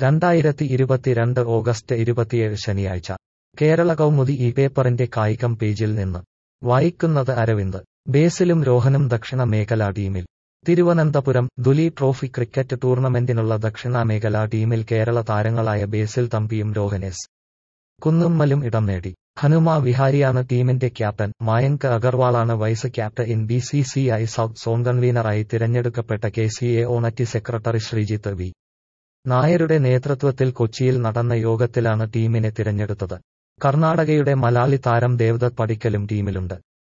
രണ്ടായിരത്തി ഇരുപത്തിരണ്ട് ഓഗസ്റ്റ് ഇരുപത്തിയേഴ് ശനിയാഴ്ച കേരള കൗമുദി ഈ പേപ്പറിന്റെ കായികം പേജിൽ നിന്ന് വായിക്കുന്നത് അരവിന്ദ് ബേസിലും രോഹനും ദക്ഷിണ മേഖലാ ടീമിൽ തിരുവനന്തപുരം ദുലി ട്രോഫി ക്രിക്കറ്റ് ടൂർണമെന്റിനുള്ള ദക്ഷിണ മേഖലാ ടീമിൽ കേരള താരങ്ങളായ ബേസിൽ തമ്പിയും രോഹൻ എസ് കുന്നുമ്മലും ഇടം നേടി ഹനുമ വിഹാരിയാണ് ടീമിന്റെ ക്യാപ്റ്റൻ മായങ്ക് അഗർവാളാണ് vice captain B C C I south zone കൺവീനറായി തിരഞ്ഞെടുക്കപ്പെട്ട K C A honorary secretary Sreejith V നായരുടെ നേതൃത്വത്തിൽ കൊച്ചിയിൽ നടന്ന യോഗത്തിലാണ് ടീമിനെ തിരഞ്ഞെടുത്തത് കർണാടകയുടെ മലാളി താരം ദേവദത്ത് പടിക്കലും ടീമിലുണ്ട്